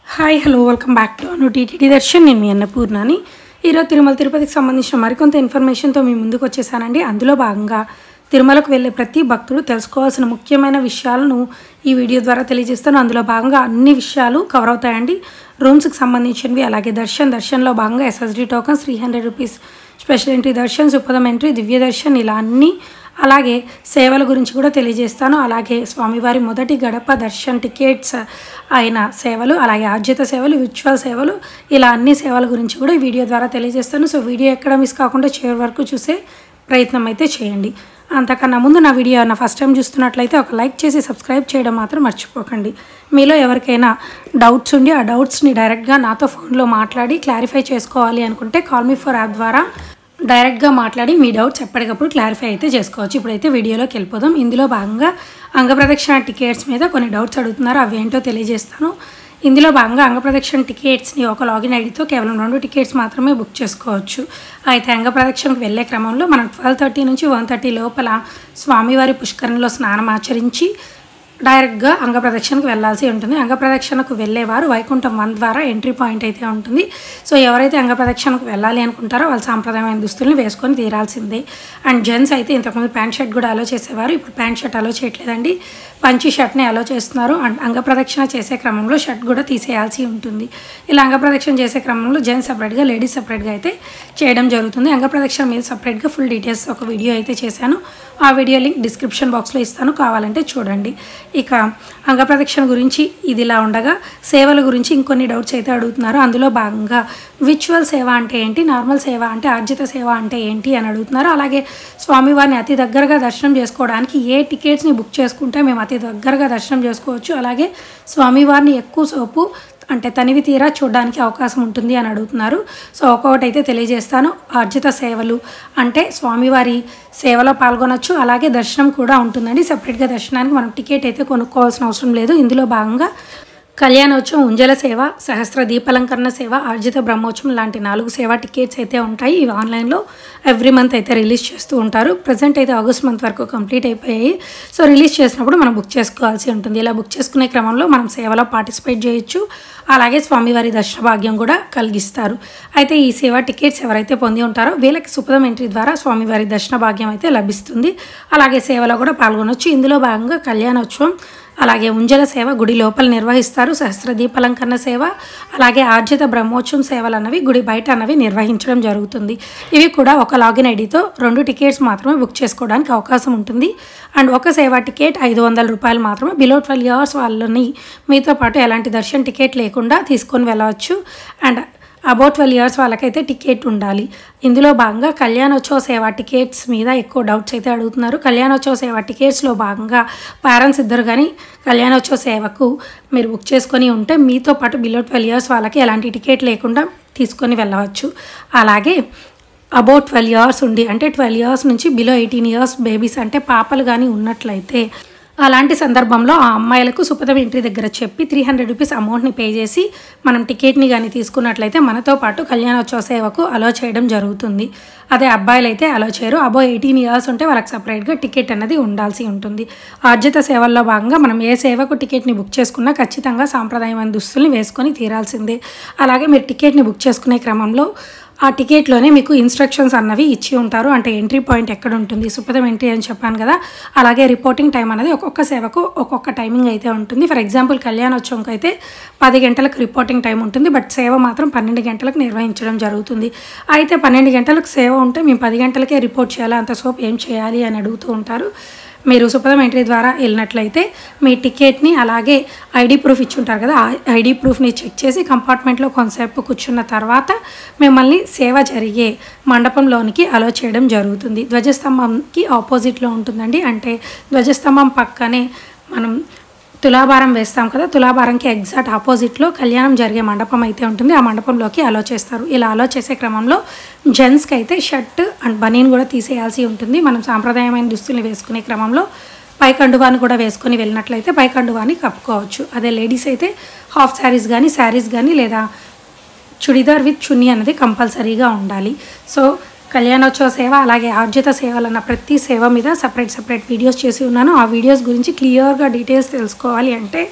hi hello welcome back to Anu TTD darshan నేను మీ అన్నపూర్ణని ఈరోజు తిరుమల తిరుపతికి సంబంధించిన మరికొంత ఇన్ఫర్మేషన్తో మీ ముందుకు వచ్చేసానండి అందులో భాగంగా తిరుమలకు వెళ్ళే ప్రతి భక్తుడు తెలుసుకోవాల్సిన ముఖ్యమైన విషయాలను ఈ వీడియో ద్వారా తెలియజేస్తాను అందులో భాగంగా అన్ని విషయాలు కవర్ అవుతాయండి రూమ్స్కి సంబంధించినవి అలాగే దర్శన్ దర్శన్లో భాగంగా SSD tokens three hundred rupees special entry darshan Supadam entry Divya darshan ఇలా అన్నీ అలాగే సేవల గురించి కూడా తెలియజేస్తాను అలాగే స్వామివారి మొదటి గడప దర్శన్ టికెట్స్ అయిన సేవలు అలాగే ఆర్జిత సేవలు విర్చువల్ సేవలు ఇలా అన్ని సేవల గురించి కూడా ఈ వీడియో ద్వారా తెలియజేస్తాను సో వీడియో ఎక్కడ మిస్ కాకుండా చివరి వరకు చూసే ప్రయత్నం అయితే చేయండి అంతకన్నా ముందు నా వీడియో నా ఫస్ట్ టైం చూస్తున్నట్లయితే ఒక లైక్ చేసి సబ్స్క్రైబ్ చేయడం మాత్రం మర్చిపోకండి మీలో ఎవరికైనా డౌట్స్ ఉండి ఆ డౌట్స్ని డైరెక్ట్గా నాతో ఫోన్లో మాట్లాడి క్లారిఫై చేసుకోవాలి అనుకుంటే కాల్ మీ ఫర్ యాప్ ద్వారా డైరెక్ట్గా మాట్లాడి మీ డౌట్స్ ఎప్పటికప్పుడు క్లారిఫై అయితే చేసుకోవచ్చు ఇప్పుడైతే వీడియోలోకి వెళ్ళిపోదాం ఇందులో భాగంగా అంగప్రదక్షిణ టికెట్స్ మీద కొన్ని డౌట్స్ అడుగుతున్నారు అవి ఏంటో తెలియజేస్తాను ఇందులో భాగంగా అంగప్రదక్షిణ టికెట్స్ని ఒక లాగిన్ ఐడితో కేవలం రెండు టికెట్స్ మాత్రమే బుక్ చేసుకోవచ్చు అయితే అంగప్రదక్షిణకు వెళ్ళే క్రమంలో మనం ట్వెల్వ్ థర్టీ నుంచి వన్ థర్టీ లోపల స్వామివారి పుష్కరంలో స్నానం ఆచరించి డైరెక్ట్గా అంగప్రదక్షిణకు వెళ్ళాల్సి ఉంటుంది అంగప్రదక్షిణకు వెళ్ళేవారు వైకుంఠం వన్ ద్వారా ఎంట్రీ పాయింట్ అయితే ఉంటుంది సో ఎవరైతే అంగప్రదక్షిణకు వెళ్ళాలి అనుకుంటారో వాళ్ళు సాంప్రదాయమైన దుస్తుల్ని వేసుకొని తీరాల్సిందే అండ్ జెంట్స్ అయితే ఇంతకుముందు ప్యాంట్ షర్ట్ కూడా అలో చేసేవారు ఇప్పుడు ప్యాంట్ షర్ట్ అలో చేయట్లేదండి పంచి షర్ట్ని అలో చేస్తున్నారు అండ్ అంగప్రదక్షిణ చేసే క్రమంలో షర్ట్ కూడా తీసేయాల్సి ఉంటుంది ఇలా అంగప్రదక్షిణ చేసే క్రమంలో జెంట్స్ సపరేట్గా లేడీస్ సపరేట్గా అయితే చేయడం జరుగుతుంది అంగప్రదక్షిణ మీద సపరేట్గా ఫుల్ డీటెయిల్స్ ఒక వీడియో అయితే చేశాను ఆ వీడియో లింక్ డిస్క్రిప్షన్ బాక్స్లో ఇస్తాను కావాలంటే చూడండి ఇక అంగప్రదక్షిణ గురించి ఇది ఇలా ఉండగా సేవల గురించి ఇంకొన్ని డౌట్స్ అయితే అడుగుతున్నారు అందులో భాగంగా విచువల్ సేవ అంటే ఏంటి నార్మల్ సేవ అంటే ఆర్జిత సేవ అంటే ఏంటి అని అడుగుతున్నారు అలాగే స్వామివారిని అతి దగ్గరగా దర్శనం చేసుకోవడానికి ఏ టికెట్స్ని బుక్ చేసుకుంటే మేము అతి దగ్గరగా దర్శనం చేసుకోవచ్చు అలాగే స్వామివారిని ఎక్కువ సేపు అంటే తనివి తీరా చూడడానికి అవకాశం ఉంటుంది అని అడుగుతున్నారు సో ఒక్కొక్కటి అయితే తెలియజేస్తాను ఆర్జిత సేవలు అంటే స్వామివారి సేవలో పాల్గొనొచ్చు అలాగే దర్శనం కూడా ఉంటుందండి సపరేట్గా దర్శనానికి మనం టికెట్ అయితే కొనుక్కోవాల్సిన అవసరం లేదు ఇందులో భాగంగా కళ్యాణోత్సవం ఉంజల సేవ సహస్ర దీపాలంకరణ సేవ ఆర్జిత బ్రహ్మోత్సవం లాంటి నాలుగు సేవా టికెట్స్ అయితే ఉంటాయి ఇవి ఆన్లైన్లో ఎవ్రీ మంత్ అయితే రిలీజ్ చేస్తూ ఉంటారు ప్రజెంట్ అయితే ఆగస్ట్ మంత్ వరకు కంప్లీట్ అయిపోయాయి సో రిలీజ్ చేసినప్పుడు మనం బుక్ చేసుకోవాల్సి ఉంటుంది ఇలా బుక్ చేసుకునే క్రమంలో మనం సేవలో పార్టిసిపేట్ చేయొచ్చు అలాగే స్వామివారి దర్శన భాగ్యం కూడా కలిగిస్తారు అయితే ఈ సేవా టికెట్స్ ఎవరైతే పొంది ఉంటారో వీళ్ళకి సుపదం ఎంట్రీ ద్వారా స్వామివారి దర్శన భాగ్యం అయితే లభిస్తుంది అలాగే సేవలో కూడా పాల్గొనొచ్చు ఇందులో భాగంగా కళ్యాణోత్సవం అలాగే ఉంజల సేవ గుడి లోపల నిర్వహిస్తారు సహస్ర దీపాలంకరణ సేవ అలాగే ఆర్జిత బ్రహ్మోత్సవం సేవలు అన్నవి గుడి బయట అన్నవి నిర్వహించడం జరుగుతుంది ఇవి కూడా ఒక లాగిన్ ఐడితో రెండు టికెట్స్ మాత్రమే బుక్ చేసుకోవడానికి అవకాశం ఉంటుంది అండ్ ఒక సేవా టికెట్ ఐదు వందల రూపాయలు మాత్రమే బిలో ట్వెల్వ్ ఇయర్స్ వాళ్ళని మీతో పాటు ఎలాంటి దర్శన టికెట్ లేకుండా తీసుకొని వెళ్ళవచ్చు అండ్ అబౌట్ ట్వెల్వ్ ఇయర్స్ వాళ్ళకైతే టికెట్ ఉండాలి ఇందులో భాగంగా కళ్యాణోత్సవ సేవ టికెట్స్ మీద ఎక్కువ డౌట్స్ అయితే అడుగుతున్నారు కళ్యాణోత్సవ సేవ టికెట్స్లో భాగంగా పేరెంట్స్ ఇద్దరు కానీ కళ్యాణోత్సవ సేవకు మీరు బుక్ చేసుకొని ఉంటే మీతో పాటు బిలో ట్వెల్వ్ ఇయర్స్ వాళ్ళకి ఎలాంటి టికెట్ లేకుండా తీసుకొని వెళ్ళవచ్చు అలాగే అబౌట్ ట్వెల్వ్ ఇయర్స్ ఉండి అంటే ట్వెల్వ్ ఇయర్స్ నుంచి బిలో ఎయిటీన్ ఇయర్స్ బేబీస్ అంటే పాపలు కానీ ఉన్నట్లయితే అలాంటి సందర్భంలో ఆ అమ్మాయిలకు సుపదం ఎంట్రీ దగ్గర చెప్పి త్రీ హండ్రెడ్ రూపీస్ అమౌంట్ని పే చేసి మనం టికెట్ని కానీ తీసుకున్నట్లయితే మనతో పాటు కళ్యాణోత్సవ సేవకు అలో చేయడం జరుగుతుంది అదే అబ్బాయిలు అయితే అలో చేయరు అబో ఎయిటీన్ ఇయర్స్ ఉంటే వాళ్ళకి సపరేట్గా టికెట్ అనేది ఉండాల్సి ఉంటుంది ఆర్జిత సేవల్లో భాగంగా మనం ఏ సేవకు టికెట్ని బుక్ చేసుకున్నా ఖచ్చితంగా సాంప్రదాయమైన దుస్తుల్ని వేసుకొని తీరాల్సిందే అలాగే మీరు టికెట్ని బుక్ చేసుకునే క్రమంలో ఆ టికెట్లోనే మీకు ఇన్స్ట్రక్షన్స్ అన్నవి ఇచ్చి ఉంటారు అంటే ఎంట్రీ పాయింట్ ఎక్కడ ఉంటుంది సుపదం ఎంట్రీ అని చెప్పాను కదా అలాగే రిపోర్టింగ్ టైం అనేది ఒక్కొక్క సేవకు ఒక్కొక్క టైమింగ్ అయితే ఉంటుంది ఫర్ ఎగ్జాంపుల్ కళ్యాణోత్సవంకి అయితే పది గంటలకు రిపోర్టింగ్ టైం ఉంటుంది బట్ సేవ మాత్రం పన్నెండు గంటలకు నిర్వహించడం జరుగుతుంది అయితే పన్నెండు గంటలకు సేవ ఉంటే మేము పది గంటలకే రిపోర్ట్ చేయాలి అంతసేపు ఏం చేయాలి అని అడుగుతూ ఉంటారు మీరు సుపదం ఎంట్రీ ద్వారా వెళ్ళినట్లయితే మీ టికెట్ని అలాగే ఐడి ప్రూఫ్ ఇచ్చి ఉంటారు కదా ఆ ఐడి ప్రూఫ్ని చెక్ చేసి కంపార్ట్మెంట్లో కొంతసేపు కూర్చున్న తర్వాత మిమ్మల్ని సేవ జరిగే మండపంలోనికి అలో చేయడం జరుగుతుంది ధ్వజస్తంభంకి ఆపోజిట్లో ఉంటుందండి అంటే ధ్వజస్తంభం పక్కనే మనం తులాభారం వేస్తాం కదా తులాభారంకి ఎగ్జాక్ట్ ఆపోజిట్లో కళ్యాణం జరిగే మండపం అయితే ఉంటుంది ఆ మండపంలోకి అలో చేస్తారు ఇలా అలో చేసే క్రమంలో జెంట్స్కి అయితే షర్ట్ అండ్ బనీన్ కూడా తీసేయాల్సి ఉంటుంది మనం సాంప్రదాయమైన దుస్తుల్ని వేసుకునే క్రమంలో పై కండువాని కూడా వేసుకొని వెళ్ళినట్లయితే పై కండువాని కప్పుకోవచ్చు అదే లేడీస్ అయితే హాఫ్ శారీస్ కానీ శారీస్ కానీ లేదా చుడిదార్ విత్ చున్నీ అనేది కంపల్సరీగా ఉండాలి సో కళ్యాణోత్సవ సేవ అలాగే ఆర్జిత సేవలు అన్న ప్రతి సేవ మీద సపరేట్ సపరేట్ వీడియోస్ చేసి ఉన్నాను ఆ వీడియోస్ గురించి క్లియర్గా డీటెయిల్స్ తెలుసుకోవాలి అంటే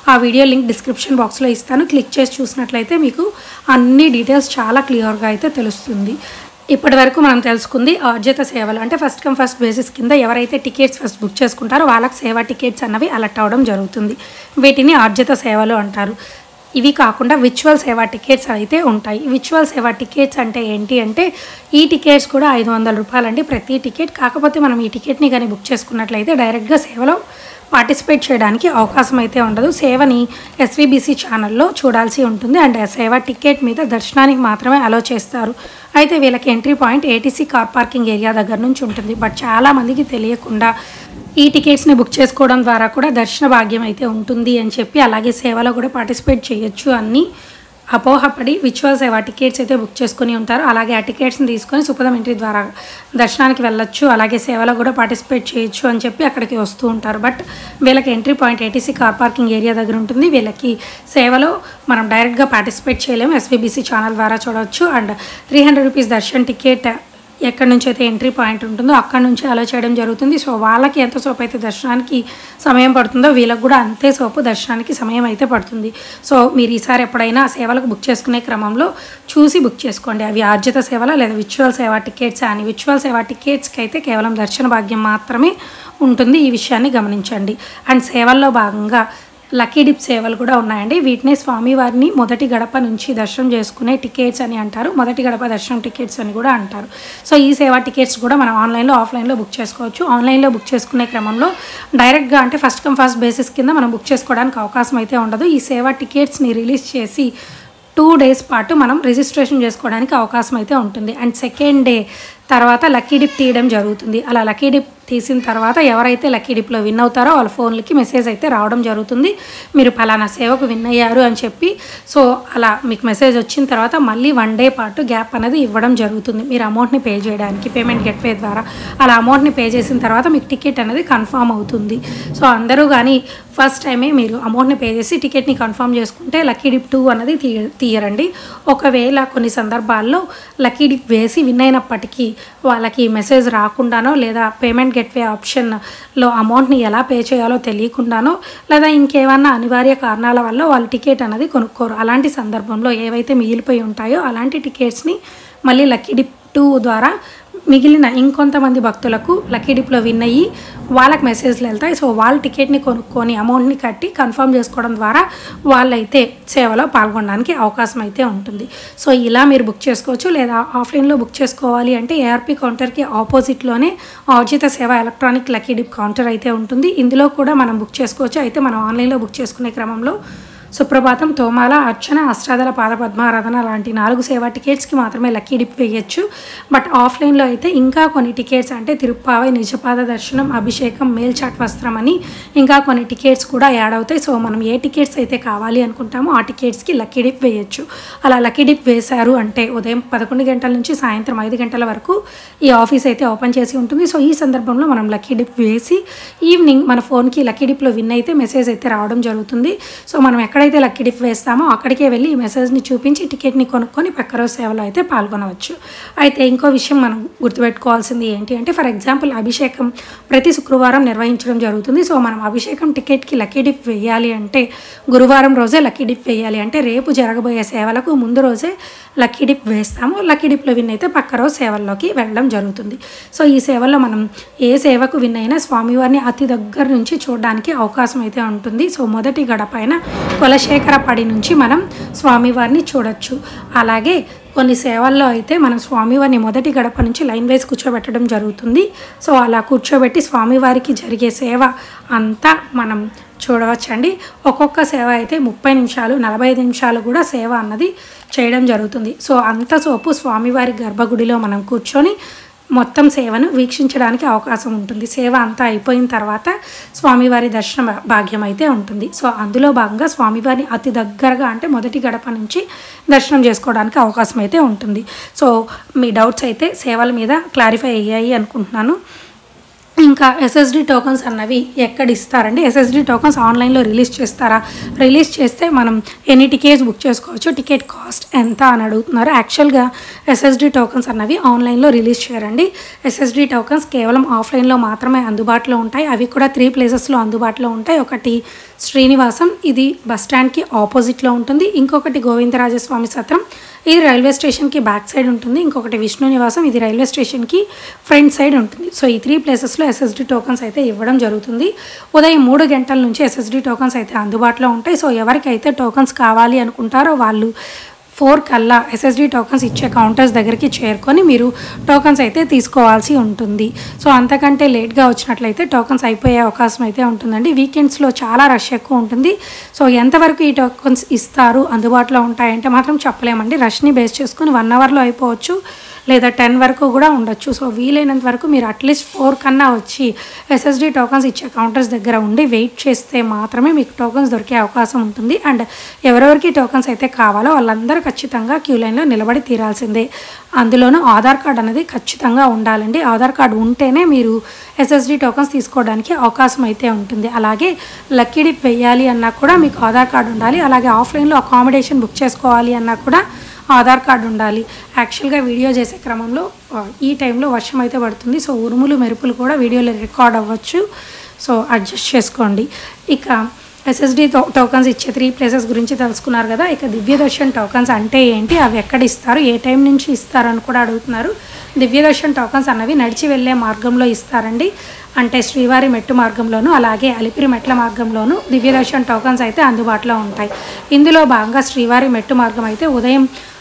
ఆ వీడియో లింక్ డిస్క్రిప్షన్ బాక్స్లో ఇస్తాను క్లిక్ చేసి చూసినట్లయితే మీకు అన్ని డీటెయిల్స్ చాలా క్లియర్గా అయితే తెలుస్తుంది ఇప్పటి వరకు మనం తెలుసుకుంది ఆర్జిత సేవలు అంటే ఫస్ట్ కమ్ ఫస్ట్ బేసిస్ కింద ఎవరైతే టికెట్స్ ఫస్ట్ బుక్ చేసుకుంటారో వాళ్ళకి సేవా టికెట్స్ అన్నవి అలర్ట్ అవ్వడం జరుగుతుంది వీటిని ఆర్జిత సేవలు అంటారు ఇవి కాకుండా విచువల్ సేవా టికెట్స్ అయితే ఉంటాయి విచువల్ సేవా టికెట్స్ అంటే ఏంటి అంటే ఈ టికెట్స్ కూడా ఐదు వందల రూపాయలండి ప్రతి టికెట్ కాకపోతే మనం ఈ టికెట్ని కానీ బుక్ చేసుకున్నట్లయితే డైరెక్ట్గా సేవలో పార్టిసిపేట్ చేయడానికి అవకాశం అయితే ఉండదు సేవని ఎస్వీబీసీ ఛానల్లో చూడాల్సి ఉంటుంది అండ్ ఆ సేవ టికెట్ మీద దర్శనానికి మాత్రమే అలో చేస్తారు అయితే వీళ్ళకి entry point ATC car parking area దగ్గర నుంచి ఉంటుంది బట్ చాలా మందికి తెలియకుండా ఈ టికెట్స్ని బుక్ చేసుకోవడం ద్వారా కూడా దర్శన భాగ్యం అయితే ఉంటుంది అని చెప్పి అలాగే సేవలో కూడా పార్టిసిపేట్ చేయొచ్చు అన్ని అపోహపడి విచువల్ సేవ టికెట్స్ అయితే బుక్ చేసుకుని ఉంటారు అలాగే ఆ టికెట్స్ని తీసుకొని సుపదం ఎంట్రీ ద్వారా దర్శనానికి వెళ్ళొచ్చు అలాగే సేవలో కూడా పార్టిసిపేట్ చేయొచ్చు అని చెప్పి అక్కడికి వస్తూ ఉంటారు బట్ వీళ్ళకి entry point ATC car parking area దగ్గర ఉంటుంది వీళ్ళకి సేవలో మనం డైరెక్ట్గా పార్టిసిపేట్ చేయలేము ఎస్వీబీసీ ఛానల్ ద్వారా చూడవచ్చు and three hundred rupees darshan ticket ఎక్కడి నుంచి అయితే ఎంట్రీ పాయింట్ ఉంటుందో అక్కడ నుంచి అలో చేయడం జరుగుతుంది సో వాళ్ళకి ఎంత సోపు అయితే దర్శనానికి సమయం పడుతుందో వీళ్ళకి కూడా అంతే సోపు దర్శనానికి సమయం అయితే పడుతుంది సో మీరు ఈసారి ఎప్పుడైనా సేవలకు బుక్ చేసుకునే క్రమంలో చూసి బుక్ చేసుకోండి అవి ఆర్జిత సేవల లేదా విచువల్ సేవా టికెట్స్ అని విచువల్ సేవా టికెట్స్కి అయితే కేవలం దర్శన భాగ్యం మాత్రమే ఉంటుంది ఈ విషయాన్ని గమనించండి అండ్ సేవల్లో భాగంగా లక్కీ డిప్ సేవలు కూడా ఉన్నాయండి వీటిని స్వామివారిని మొదటి గడప నుంచి దర్శనం చేసుకునే టికెట్స్ అని అంటారు మొదటి గడప దర్శనం టికెట్స్ అని కూడా అంటారు సో ఈ సేవా టికెట్స్ కూడా మనం ఆన్లైన్లో ఆఫ్లైన్లో బుక్ చేసుకోవచ్చు ఆన్లైన్లో బుక్ చేసుకునే క్రమంలో డైరెక్ట్గా అంటే ఫస్ట్ కమ్ ఫస్ట్ బేసిస్ కింద మనం బుక్ చేసుకోవడానికి అవకాశం అయితే ఉండదు ఈ సేవా టికెట్స్ని రిలీజ్ చేసి టూ డేస్ పాటు మనం రిజిస్ట్రేషన్ చేసుకోవడానికి అవకాశం అయితే ఉంటుంది అండ్ సెకండ్ డే తర్వాత లక్కీ డిప్ తీయడం జరుగుతుంది అలా లక్కీ డిప్ తీసిన తర్వాత ఎవరైతే లక్కీ డిప్లో విన్ అవుతారో వాళ్ళ ఫోన్లకి మెసేజ్ అయితే రావడం జరుగుతుంది మీరు పలానా సేవకు విన్ అయ్యారు అని చెప్పి సో అలా మీకు మెసేజ్ వచ్చిన తర్వాత మళ్ళీ వన్ డే పాటు గ్యాప్ అనేది ఇవ్వడం జరుగుతుంది మీరు అమౌంట్ని పే చేయడానికి పేమెంట్ గెట్వే ద్వారా అలా అమౌంట్ని పే చేసిన తర్వాత మీకు టికెట్ అనేది కన్ఫామ్ అవుతుంది సో అందరూ కానీ ఫస్ట్ టైమే మీరు అమౌంట్ని పే చేసి టికెట్ని కన్ఫర్మ్ చేసుకుంటే లక్కీ డిప్ టూ అన్నది తీయ తీయరండి ఒకవేళ కొన్ని సందర్భాల్లో లక్కీ డిప్ వేసి విన్ అయినప్పటికీ వాళ్ళకి మెసేజ్ రాకుండానో లేదా పేమెంట్ గెట్వే ఆప్షన్లో అమౌంట్ని ఎలా పే చేయాలో తెలియకుండానో లేదా ఇంకేమన్నా అనివార్య కారణాల వల్ల వాళ్ళు టికెట్ అనేది కొనుక్కోరు అలాంటి సందర్భంలో ఏవైతే మిగిలిపోయి ఉంటాయో అలాంటి టికెట్స్ని మళ్ళీ లక్కీ డిప్ టూ ద్వారా మిగిలిన ఇంకొంతమంది భక్తులకు లక్కీ డిప్లో విన్ అయ్యి వాళ్ళకి మెసేజ్లు వెళ్తాయి సో వాళ్ళు టికెట్ని కొనుక్కొని అమౌంట్ని కట్టి కన్ఫర్మ్ చేసుకోవడం ద్వారా వాళ్ళైతే సేవలో పాల్గొనడానికి అవకాశం అయితే ఉంటుంది సో ఇలా మీరు బుక్ చేసుకోవచ్చు లేదా ఆఫ్లైన్లో బుక్ చేసుకోవాలి అంటే ఏఆర్పి కౌంటర్కి ఆపోజిట్లోనే ఆర్జిత సేవ ఎలక్ట్రానిక్ లక్కీ డిప్ కౌంటర్ అయితే ఉంటుంది ఇందులో కూడా మనం బుక్ చేసుకోవచ్చు అయితే మనం ఆన్లైన్లో బుక్ చేసుకునే క్రమంలో సుప్రభాతం తోమాల అర్చన అష్టాదల పాద పద్మారాధన లాంటి నాలుగు సేవా టికెట్స్కి మాత్రమే లక్కీ డిప్ వేయచ్చు బట్ ఆఫ్లైన్లో అయితే ఇంకా కొన్ని టికెట్స్ అంటే తిరుప్పావై నిజపాద దర్శనం అభిషేకం మేల్చాట్ వస్త్రం అని ఇంకా కొన్ని టికెట్స్ కూడా యాడ్ అవుతాయి సో మనం ఏ టికెట్స్ అయితే కావాలి అనుకుంటామో ఆ టికెట్స్కి లక్కీ డిప్ వేయచ్చు అలా లక్కీ డిప్ వేశారు అంటే ఉదయం పదకొండు గంటల నుంచి సాయంత్రం ఐదు గంటల వరకు ఈ ఆఫీస్ అయితే ఓపెన్ చేసి ఉంటుంది సో ఈ సందర్భంలో మనం లక్కీ డిప్ వేసి ఈవినింగ్ మన ఫోన్కి లక్కీ డిప్లో విన్ అయితే మెసేజ్ అయితే రావడం జరుగుతుంది సో మనం ఎక్కడైతే లక్కీ డిప్ వేస్తామో అక్కడికే వెళ్ళి ఈ మెసేజ్ని చూపించి టికెట్ని కొనుక్కొని పక్క రోజు సేవలో అయితే పాల్గొనవచ్చు అయితే ఇంకో విషయం మనం గుర్తుపెట్టుకోవాల్సింది ఏంటి అంటే ఫర్ ఎగ్జాంపుల్ అభిషేకం ప్రతి శుక్రవారం నిర్వహించడం జరుగుతుంది సో మనం అభిషేకం టికెట్కి లక్కీ డిప్ వేయాలి అంటే గురువారం రోజే లక్కీ డిప్ వేయాలి అంటే రేపు జరగబోయే సేవలకు ముందు రోజే లక్కీ డిప్ వేస్తాము లక్కీ డిప్లో విన్ అయితే పక్క రోజు సేవల్లోకి వెళ్ళడం జరుగుతుంది సో ఈ సేవల్లో మనం ఏ సేవకు విన్ అయినా స్వామివారిని అతి దగ్గర నుంచి చూడడానికి అవకాశం అయితే ఉంటుంది సో మొదటి గడపైన కులశేఖరపడి నుంచి మనం స్వామివారిని చూడొచ్చు అలాగే కొన్ని సేవల్లో అయితే మనం స్వామివారిని మొదటి గడప నుంచి లైన్ వైజ్ కూర్చోబెట్టడం జరుగుతుంది సో అలా కూర్చోబెట్టి స్వామివారికి జరిగే సేవ అంతా మనం చూడవచ్చండి ఒక్కొక్క సేవ అయితే ముప్పై నిమిషాలు నలభై ఐదు నిమిషాలు కూడా సేవ అన్నది చేయడం జరుగుతుంది సో అంత సోపు స్వామివారి గర్భగుడిలో మనం కూర్చొని మొత్తం సేవను వీక్షించడానికి అవకాశం ఉంటుంది సేవ అంతా అయిపోయిన తర్వాత స్వామివారి దర్శన భా- భాగ్యం అయితే ఉంటుంది సో అందులో భాగంగా స్వామివారిని అతి దగ్గరగా అంటే మొదటి గడప నుంచి దర్శనం చేసుకోవడానికి అవకాశం అయితే ఉంటుంది సో మీ డౌట్స్ అయితే సేవల మీద క్లారిఫై అయ్యాయి అనుకుంటున్నాను ఇంకా ఎస్ఎస్డి టోకన్స్ అన్నవి ఎక్కడ ఇస్తారండి ఎస్ఎస్డి టోకన్స్ ఆన్లైన్లో రిలీజ్ చేస్తారా రిలీజ్ చేస్తే మనం ఎన్ని టికెట్స్ బుక్ చేసుకోవచ్చు టికెట్ కాస్ట్ ఎంత అని అడుగుతున్నారు యాక్చువల్గా ఎస్ఎస్డి టోకన్స్ అన్నవి ఆన్లైన్లో రిలీజ్ చేయరండి ఎస్ఎస్డి టోకన్స్ కేవలం ఆఫ్లైన్లో మాత్రమే అందుబాటులో ఉంటాయి అవి కూడా త్రీ ప్లేసెస్లో అందుబాటులో ఉంటాయి ఒకటి శ్రీనివాసం ఇది బస్ స్టాండ్కి ఆపోజిట్లో ఉంటుంది ఇంకొకటి గోవిందరాజస్వామి సత్రం ఇది రైల్వే స్టేషన్కి బ్యాక్ సైడ్ ఉంటుంది ఇంకొకటి విష్ణు నివాసం ఇది రైల్వే స్టేషన్కి ఫ్రంట్ సైడ్ ఉంటుంది సో ఈ త్రీ ప్లేసెస్లో ఎస్ఎస్డి టోకన్స్ అయితే ఇవ్వడం జరుగుతుంది ఉదయం మూడు గంటల నుంచి ఎస్ఎస్డి టోకన్స్ అయితే అందుబాటులో ఉంటాయి సో ఎవరికైతే టోకన్స్ కావాలి అనుకుంటారో వాళ్ళు ఫోర్ కల్లా ఎస్ఎస్డి టోకన్స్ ఇచ్చే కౌంటర్స్ దగ్గరికి చేరుకొని మీరు టోకన్స్ అయితే తీసుకోవాల్సి ఉంటుంది సో అంతకంటే లేట్గా వచ్చినట్లయితే టోకన్స్ అయిపోయే అవకాశం అయితే ఉంటుందండి వీకెండ్స్లో చాలా రష్ ఎక్కువ ఉంటుంది సో ఎంతవరకు ఈ టోకన్స్ ఇస్తారు అందుబాటులో ఉంటాయంటే మాత్రం చెప్పలేమండి రష్ని బేస్ చేసుకొని వన్ అవర్లో అయిపోవచ్చు లేదా టెన్ వరకు కూడా ఉండొచ్చు సో వీలైనంత వరకు మీరు అట్లీస్ట్ ఫోర్ కన్నా వచ్చి ఎస్ఎస్డి టోకన్స్ ఇచ్చే కౌంటర్స్ దగ్గర ఉండి వెయిట్ చేస్తే మాత్రమే మీకు టోకన్స్ దొరికే అవకాశం ఉంటుంది అండ్ ఎవరెవరికి టోకన్స్ అయితే కావాలో వాళ్ళందరూ ఖచ్చితంగా క్యూ లైన్లో నిలబడి తీరాల్సిందే అందులోనూ ఆధార్ కార్డ్ అనేది ఖచ్చితంగా ఉండాలండి ఆధార్ కార్డు ఉంటేనే మీరు ఎస్ఎస్డి టోకన్స్ తీసుకోవడానికి అవకాశం అయితే ఉంటుంది అలాగే లక్కీ డిప్ వెయ్యాలి అన్నా కూడా మీకు ఆధార్ కార్డు ఉండాలి అలాగే ఆఫ్లైన్లో అకామిడేషన్ బుక్ చేసుకోవాలి అన్నా కూడా ఆధార్ కార్డు ఉండాలి యాక్చువల్గా వీడియో చేసే క్రమంలో ఆ, ఈ టైంలో వర్షం అయితే పడుతుంది సో ఉరుములు మెరుపులు కూడా వీడియోలో రికార్డ్ అవ్వచ్చు సో అడ్జస్ట్ చేసుకోండి ఇక ఎస్ఎస్డి టోకన్స్ ఇచ్చే త్రీ ప్లేసెస్ గురించి తెలుసుకున్నారు కదా ఇక దివ్యదర్శన్ టోకన్స్ అంటే ఏంటి అవి ఎక్కడ ఇస్తారు ఏ టైం నుంచి ఇస్తారు అని కూడా అడుగుతున్నారు దివ్యదర్శన్ టోకన్స్ అన్నవి నడిచి వెళ్ళే మార్గంలో ఇస్తారండి అంటే శ్రీవారి మెట్టు మార్గంలోను అలాగే అలిపిరి మెట్ల మార్గంలోను దివ్యదర్శన్ టోకన్స్ అయితే అందుబాటులో ఉంటాయి ఇందులో భాగంగా శ్రీవారి మెట్టు మార్గం అయితే ఉదయం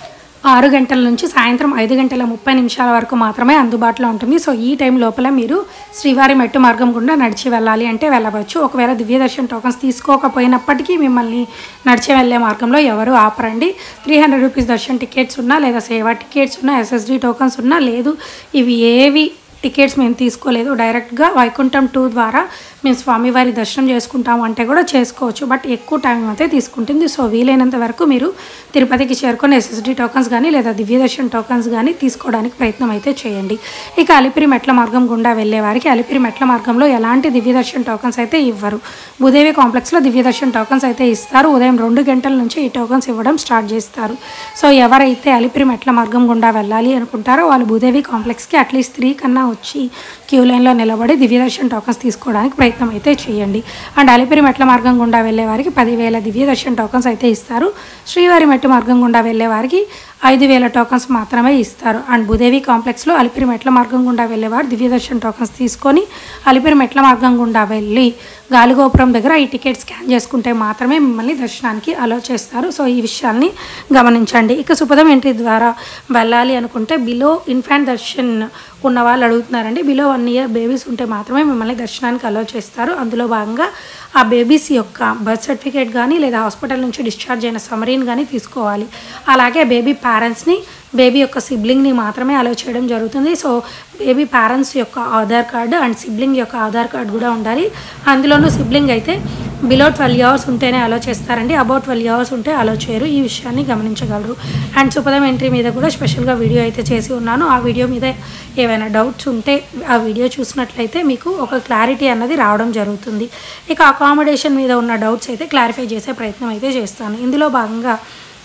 ఆరు గంటల నుంచి సాయంత్రం ఐదు గంటల ముప్పై నిమిషాల వరకు మాత్రమే అందుబాటులో ఉంటుంది సో ఈ టైం లోపల మీరు శ్రీవారి మెట్టు మార్గం గుండా నడిచి వెళ్ళాలి అంటే వెళ్ళవచ్చు ఒకవేళ దివ్యదర్శన్ టోకన్స్ తీసుకోకపోయినప్పటికీ మిమ్మల్ని నడిచి వెళ్ళే మార్గంలో ఎవరు ఆపరండి three hundred rupees darshan tickets ఉన్నా లేదా సేవా టికెట్స్ ఉన్నా ఎస్ఎస్డి టోకన్స్ ఉన్నా లేదు ఇవి ఏవి టికెట్స్ మేము తీసుకోలేదు డైరెక్ట్గా వైకుంఠం టూ ద్వారా మేము స్వామివారి దర్శనం చేసుకుంటాము అంటే కూడా చేసుకోవచ్చు బట్ ఎక్కువ టైం అయితే తీసుకుంటుంది సో వీలైనంత వరకు మీరు తిరుపతికి చేరుకొని ఎస్ఎస్డి టోకన్స్ కానీ లేదా దివ్యదర్శన్ టోకన్స్ కానీ తీసుకోవడానికి ప్రయత్నం అయితే చేయండి ఇక అలిపిరి మెట్ల మార్గం గుండా వెళ్ళే వారికి అలిపిరి మెట్ల మార్గంలో ఎలాంటి దివ్యదర్శన్ టోకన్స్ అయితే ఇవ్వరు భూదేవి కాంప్లెక్స్లో దివ్యదర్శన్ టోకన్స్ అయితే ఇస్తారు ఉదయం రెండు గంటల నుంచి ఈ టోకన్స్ ఇవ్వడం స్టార్ట్ చేస్తారు సో ఎవరైతే అలిపిరి మెట్ల మార్గం గుండా వెళ్ళాలి అనుకుంటారో వాళ్ళు భూదేవి కాంప్లెక్స్కి అట్లీస్ట్ త్రీ కన్నా వచ్చి క్యూ లైన్లో నిలబడి దివ్యదర్శన్ టోకన్స్ తీసుకోవడానికి ప్రయత్నం అయితే చేయండి అండ్ అలిపిరి మెట్ల మార్గం గుండా వెళ్ళే వారికి పదివేల దివ్యదర్శన్ టోకన్స్ అయితే ఇస్తారు శ్రీవారి మెట్టు మార్గం గుండా వెళ్ళే వారికి ఐదు వేల టోకన్స్ మాత్రమే ఇస్తారు అండ్ భూదేవి కాంప్లెక్స్లో అలిపిరి మెట్ల మార్గం గుండా వెళ్ళేవారు దివ్యదర్శన్ టోకన్స్ తీసుకొని అలిపిరి మెట్ల మార్గం గుండా వెళ్ళి గాలిగోపురం దగ్గర ఈ టికెట్ స్కాన్ చేసుకుంటే మాత్రమే మిమ్మల్ని దర్శనానికి అలో చేస్తారు సో ఈ విషయాల్ని గమనించండి ఇక సుపదం ఎంట్రీ ద్వారా వెళ్ళాలి అనుకుంటే బిలో ఇన్ఫాంట్ దర్శన్ ఉన్న వాళ్ళు అడుగుతున్నారండి బిలో వన్ ఇయర్ బేబీస్ ఉంటే మాత్రమే మిమ్మల్ని దర్శనానికి అలో చేస్తారు అందులో భాగంగా ఆ బేబీస్ యొక్క బర్త్ సర్టిఫికేట్ కానీ లేదా హాస్పిటల్ నుంచి డిశ్చార్జ్ అయిన సమరీని కానీ తీసుకోవాలి అలాగే బేబీ పేరెంట్స్ని బేబీ యొక్క సిబ్లింగ్ని మాత్రమే అలో చేయడం జరుగుతుంది సో బేబీ పేరెంట్స్ యొక్క ఆధార్ కార్డు అండ్ సిబ్లింగ్ యొక్క ఆధార్ కార్డు కూడా ఉండాలి అందులోనూ సిబ్లింగ్ అయితే బిలో ట్వెల్వ్ అవర్స్ ఉంటేనే అలో చేస్తారండి అబౌట్ ట్వెల్వ్ అవర్స్ ఉంటే అలో చేయరు ఈ విషయాన్ని గమనించగలరు అండ్ సుపదం ఎంట్రీ మీద కూడా స్పెషల్గా వీడియో అయితే చేసి ఉన్నాను ఆ వీడియో మీద ఏవైనా డౌట్స్ ఉంటే ఆ వీడియో చూసినట్లయితే మీకు ఒక క్లారిటీ అన్నది రావడం జరుగుతుంది ఇక అకామిడేషన్ మీద ఉన్న డౌట్స్ అయితే క్లారిఫై చేసే ప్రయత్నం అయితే చేస్తాను ఇందులో భాగంగా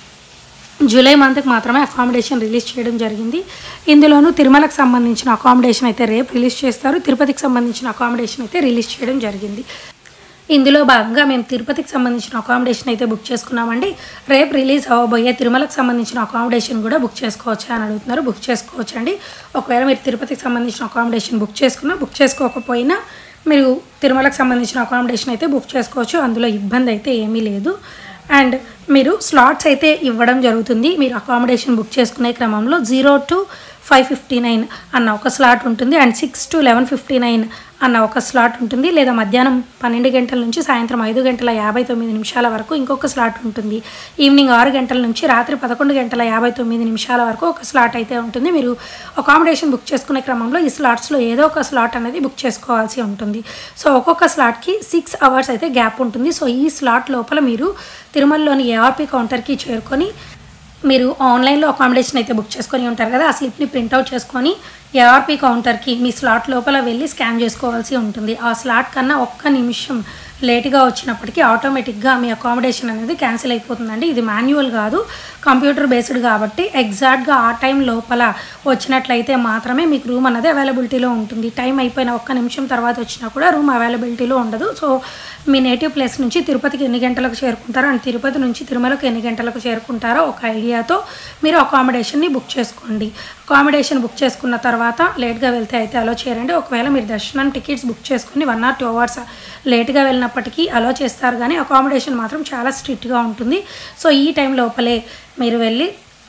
జూలై మంత్కి మాత్రమే అకామిడేషన్ రిలీజ్ చేయడం జరిగింది ఇందులోనూ తిరుమలకు సంబంధించిన అకామిడేషన్ అయితే రేపు రిలీజ్ చేస్తారు తిరుపతికి సంబంధించిన అకామిడేషన్ అయితే రిలీజ్ చేయడం జరిగింది ఇందులో భాగంగా మేము తిరుపతికి సంబంధించిన అకామిడేషన్ అయితే బుక్ చేసుకున్నామండి రేపు రిలీజ్ అవ్వబోయే తిరుమలకు సంబంధించిన అకామిడేషన్ కూడా బుక్ చేసుకోవచ్చా అని అడుగుతున్నారు బుక్ చేసుకోవచ్చు అండి ఒకవేళ మీరు తిరుపతికి సంబంధించిన అకామిడేషన్ బుక్ చేసుకున్నా బుక్ చేసుకోకపోయినా మీరు తిరుమలకు సంబంధించిన అకామిడేషన్ అయితే బుక్ చేసుకోవచ్చు అందులో ఇబ్బంది అయితే ఏమీ లేదు అండ్ మీరు స్లాట్స్ అయితే ఇవ్వడం జరుగుతుంది మీరు అకామిడేషన్ బుక్ చేసుకునే క్రమంలో zero to five fifty nine అన్న ఒక స్లాట్ ఉంటుంది and six to eleven fifty nine అన్న ఒక స్లాట్ ఉంటుంది లేదా మధ్యాహ్నం పన్నెండు గంటల నుంచి సాయంత్రం ఐదు గంటల యాభై తొమ్మిది నిమిషాల వరకు ఇంకొక స్లాట్ ఉంటుంది ఈవినింగ్ ఆరు గంటల నుంచి రాత్రి పదకొండు గంటల యాభై తొమ్మిది నిమిషాల వరకు ఒక స్లాట్ అయితే ఉంటుంది మీరు అకామిడేషన్ బుక్ చేసుకునే క్రమంలో ఈ స్లాట్స్లో ఏదో ఒక స్లాట్ అనేది బుక్ చేసుకోవాల్సి ఉంటుంది సో ఒక్కొక్క స్లాట్కి సిక్స్ అవర్స్ అయితే గ్యాప్ ఉంటుంది సో ఈ స్లాట్ లోపల మీరు తిరుమలలోని ఏఆర్పి కౌంటర్కి చేరుకొని మీరు ఆన్లైన్లో అకామిడేషన్ అయితే బుక్ చేసుకొని ఉంటారు కదా ఆ స్లిప్ని ప్రింట్అవుట్ చేసుకొని ఏఆర్పి కౌంటర్కి మీ స్లాట్ లోపల వెళ్ళి స్కాన్ చేసుకోవాల్సి ఉంటుంది ఆ స్లాట్ కన్నా ఒక్క నిమిషం లేట్గా వచ్చినప్పటికీ ఆటోమేటిక్గా మీ అకామిడేషన్ అనేది క్యాన్సిల్ అయిపోతుందండి ఇది మాన్యువల్ కాదు కంప్యూటర్ బేస్డ్ కాబట్టి ఎగ్జాక్ట్గా ఆ టైం లోపల వచ్చినట్లయితే మాత్రమే మీకు రూమ్ అనేది అవైలబిలిటీలో ఉంటుంది టైం అయిపోయిన ఒక్క నిమిషం తర్వాత వచ్చినా కూడా రూమ్ అవైలబిలిటీలో ఉండదు సో మీ నేటివ్ ప్లేస్ నుంచి తిరుపతికి ఎన్ని గంటలకు చేరుకుంటారో అండ్ తిరుపతి నుంచి తిరుమలకు ఎన్ని గంటలకు చేరుకుంటారో ఒక ఐడియాతో మీరు అకామిడేషన్ని బుక్ చేసుకోండి అకామిడేషన్ బుక్ చేసుకున్న తర్వాత లేట్గా వెళ్తే అయితే అలో చేయరండి ఒకవేళ మీరు దర్శనం టికెట్స్ బుక్ చేసుకుని వన్ ఆర్ టూ అవర్స్ లేట్గా వెళ్ళినప్పటికీ అలో చేస్తారు కానీ అకామిడేషన్ మాత్రం చాలా స్ట్రిక్ట్గా ఉంటుంది సో ఈ టైం లోపలే మీరు వెళ్ళి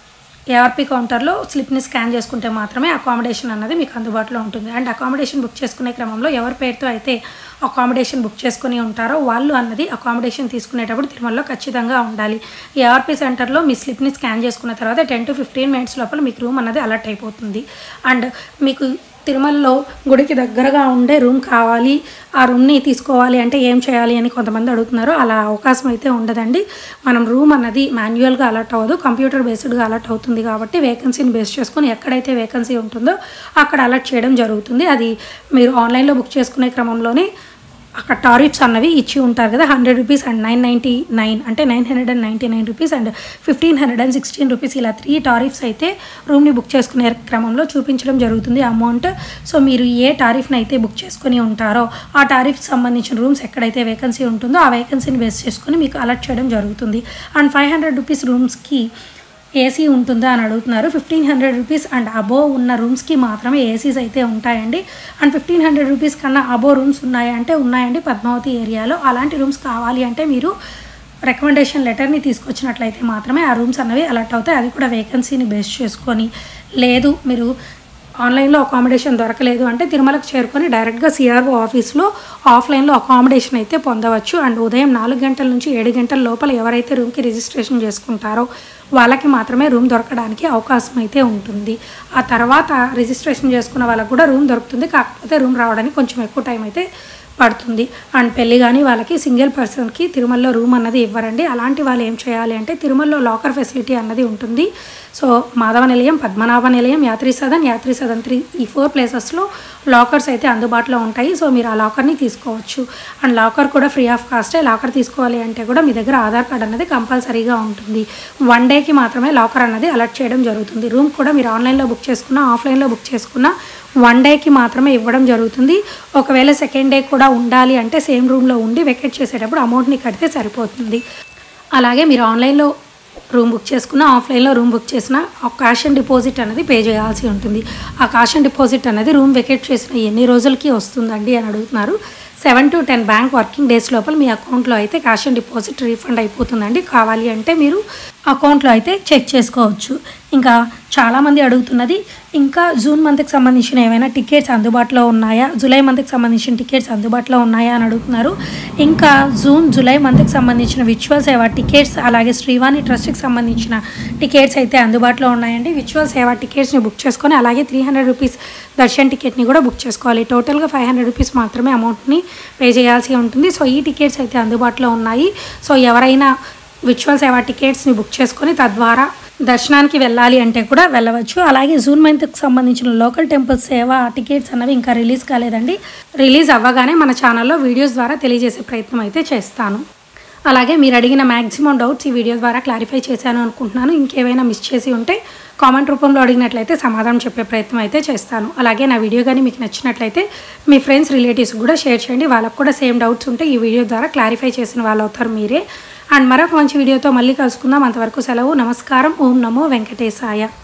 ఏఆర్పి కౌంటర్లో స్లిప్ని స్కాన్ చేసుకుంటే మాత్రమే అకామిడేషన్ అన్నది మీకు అందుబాటులో ఉంటుంది అండ్ అకామిడేషన్ బుక్ చేసుకునే క్రమంలో ఎవరి పేరుతో అయితే అకామిడేషన్ బుక్ చేసుకుని ఉంటారో వాళ్ళు అన్నది అకామిడేషన్ తీసుకునేటప్పుడు తిరుమలలో ఖచ్చితంగా ఉండాలి ఏఆర్పి సెంటర్లో మీ స్లిప్ని స్కాన్ చేసుకున్న తర్వాత టెన్ టు ఫిఫ్టీన్ మినిట్స్ లోపల మీకు రూమ్ అన్నది అలర్ట్ అయిపోతుంది అండ్ మీకు తిరుమలలో గుడికి దగ్గరగా ఉండే రూమ్ కావాలి ఆ రూమ్ని తీసుకోవాలి అంటే ఏం చేయాలి అని కొంతమంది అడుగుతున్నారు అలా అవకాశం అయితే ఉండదండి మనం రూమ్ అన్నది మాన్యువల్గా అలర్ట్ అవ్వదు కంప్యూటర్ బేస్డ్గా అలర్ట్ అవుతుంది కాబట్టి వేకెన్సీని బేస్ చేసుకొని ఎక్కడైతే వేకెన్సీ ఉంటుందో అక్కడ అలర్ట్ చేయడం జరుగుతుంది అది మీరు ఆన్లైన్లో బుక్ చేసుకునే క్రమంలోనే అక్కడ టారిఫ్స్ అన్నవి ఇచ్చి ఉంటారు కదా hundred rupees and nine ninety nine అంటే nine hundred and ninety nine rupees and fifteen hundred and sixteen rupees ఇలా త్రీ టారిఫ్స్ అయితే రూమ్ని బుక్ చేసుకునే క్రమంలో చూపించడం జరుగుతుంది అమౌంట్ సో మీరు ఏ టారిఫ్ని అయితే బుక్ చేసుకుని ఉంటారో ఆ టారిఫ్కి సంబంధించిన రూమ్స్ ఎక్కడైతే వేకెన్సీ ఉంటుందో ఆ వేకెన్సీని బేస్ చేసుకొని మీకు అలర్ట్ చేయడం జరుగుతుంది అండ్ ఫైవ్ హండ్రెడ్ రూపీస్ రూమ్స్కి ఏసీ ఉంటుందా అని అడుగుతున్నారు fifteen hundred rupees and above ఉన్న రూమ్స్కి మాత్రమే ఏసీస్ అయితే ఉంటాయండి అండ్ ఫిఫ్టీన్ హండ్రెడ్ రూపీస్ కన్నా అబోవ్ రూమ్స్ ఉన్నాయంటే ఉన్నాయండి పద్మావతి ఏరియాలో అలాంటి రూమ్స్ కావాలి అంటే మీరు రికమెండేషన్ లెటర్ని తీసుకొచ్చినట్లయితే మాత్రమే ఆ రూమ్స్ అన్నవి అలర్ట్ అవుతాయి అది కూడా వేకెన్సీని బేస్ చేసుకొని లేదు మీరు ఆన్లైన్లో అకామిడేషన్ దొరకలేదు అంటే తిరుమలకు చేరుకొని డైరెక్ట్గా సిఆర్ఓ ఆఫీస్లో ఆఫ్లైన్లో అకామిడేషన్ అయితే పొందవచ్చు అండ్ ఉదయం నాలుగు గంటల నుంచి ఏడు గంటల లోపల ఎవరైతే రూమ్కి రిజిస్ట్రేషన్ చేసుకుంటారో వాళ్ళకి మాత్రమే రూమ్ దొరకడానికి అవకాశం అయితే ఉంటుంది ఆ తర్వాత రిజిస్ట్రేషన్ చేసుకున్న వాళ్ళకు కూడా రూమ్ దొరుకుతుంది కాకపోతే రూమ్ రావడానికి కొంచెం ఎక్కువ టైం అయితే పడుతుంది అండ్ పెళ్ళి కానీ వాళ్ళకి సింగిల్ పర్సన్కి తిరుమలలో రూమ్ అన్నది ఇవ్వరండి అలాంటి వాళ్ళు ఏం చేయాలి అంటే తిరుమలలో లాకర్ ఫెసిలిటీ అన్నది ఉంటుంది సో మాధవ నిలయం పద్మనాభ నిలయం యాత్రి సదన్ యాత్రి సదన్ త్రీ ఈ ఫోర్ ప్లేసెస్లో లాకర్స్ అయితే అందుబాటులో ఉంటాయి సో మీరు ఆ లాకర్ని తీసుకోవచ్చు అండ్ లాకర్ కూడా ఫ్రీ ఆఫ్ కాస్టే లాకర్ తీసుకోవాలి అంటే కూడా మీ దగ్గర ఆధార్ కార్డ్ అన్నది కంపల్సరీగా ఉంటుంది వన్ డేకి మాత్రమే లాకర్ అన్నది అలర్ట్ చేయడం జరుగుతుంది రూమ్ కూడా మీరు ఆన్లైన్లో బుక్ చేసుకున్నా ఆఫ్లైన్లో బుక్ చేసుకున్నా వన్ డేకి మాత్రమే ఇవ్వడం జరుగుతుంది ఒకవేళ సెకండ్ డే కూడా ఉండాలి అంటే సేమ్ రూమ్లో ఉండి వెకేట్ చేసేటప్పుడు అమౌంట్ని కడితే సరిపోతుంది అలాగే మీరు ఆన్లైన్లో రూమ్ బుక్ చేసుకున్న ఆఫ్లైన్లో రూమ్ బుక్ చేసిన ఆ క్యాష్ అండ్ డిపాజిట్ అనేది పే చేయాల్సి ఉంటుంది ఆ క్యాష్ అండ్ డిపాజిట్ అనేది రూమ్ వెకేట్ చేసిన ఎన్ని రోజులకి వస్తుందండి అని అడుగుతున్నారు seven to ten bank working days లోపల మీ అకౌంట్లో అయితే క్యాష్ అండ్ డిపాజిట్ రీఫండ్ అయిపోతుందండి కావాలి అంటే మీరు అకౌంట్లో అయితే చెక్ చేసుకోవచ్చు ఇంకా చాలామంది అడుగుతున్నది ఇంకా జూన్ మంత్కి సంబంధించిన ఏమైనా టికెట్స్ అందుబాటులో ఉన్నాయా జూలై మంత్కి సంబంధించిన టికెట్స్ అందుబాటులో ఉన్నాయా అని అడుగుతున్నారు ఇంకా జూన్ జూలై మంత్కి సంబంధించిన విచువల్ సేవ టికెట్స్ అలాగే శ్రీవాణి ట్రస్ట్కి సంబంధించిన టికెట్స్ అయితే అందుబాటులో ఉన్నాయండి విచువల్ సేవ టికెట్స్ని బుక్ చేసుకొని అలాగే త్రీ హండ్రెడ్ రూపీస్ దర్శన్ టికెట్ని కూడా బుక్ చేసుకోవాలి టోటల్గా ఫైవ్ హండ్రెడ్ రూపీస్ మాత్రమే అమౌంట్ని పే చేయాల్సి ఉంటుంది సో ఈ టికెట్స్ అయితే అందుబాటులో ఉన్నాయి సో ఎవరైనా విచువల్ సేవ టికెట్స్ని బుక్ చేసుకొని తద్వారా దర్శనానికి వెళ్ళాలి అంటే కూడా వెళ్ళవచ్చు అలాగే జూన్ మంత్కి సంబంధించిన లోకల్ టెంపుల్ సేవ టికెట్స్ అన్నవి ఇంకా రిలీజ్ కాలేదండి రిలీజ్ అవ్వగానే మన ఛానల్లో వీడియోస్ ద్వారా తెలియజేసే ప్రయత్నం అయితే చేస్తాను అలాగే మీరు అడిగిన మ్యాక్సిమం డౌట్స్ ఈ వీడియో ద్వారా క్లారిఫై చేశాను అనుకుంటున్నాను ఇంకేమైనా మిస్ చేసి ఉంటే కామెంట్ రూపంలో అడిగినట్లయితే సమాధానం చెప్పే ప్రయత్నం అయితే చేస్తాను అలాగే నా వీడియో కానీ మీకు నచ్చినట్లయితే మీ ఫ్రెండ్స్ రిలేటివ్స్ కూడా షేర్ చేయండి వాళ్ళకు కూడా సేమ్ డౌట్స్ ఉంటే ఈ వీడియో ద్వారా క్లారిఫై చేసిన వాళ్ళు అవుతారు మీరే అండ్ మరొక మంచి వీడియోతో మళ్ళీ కలుసుకుందాం అంతవరకు సెలవు నమస్కారం ఓం నమో వెంకటేశాయ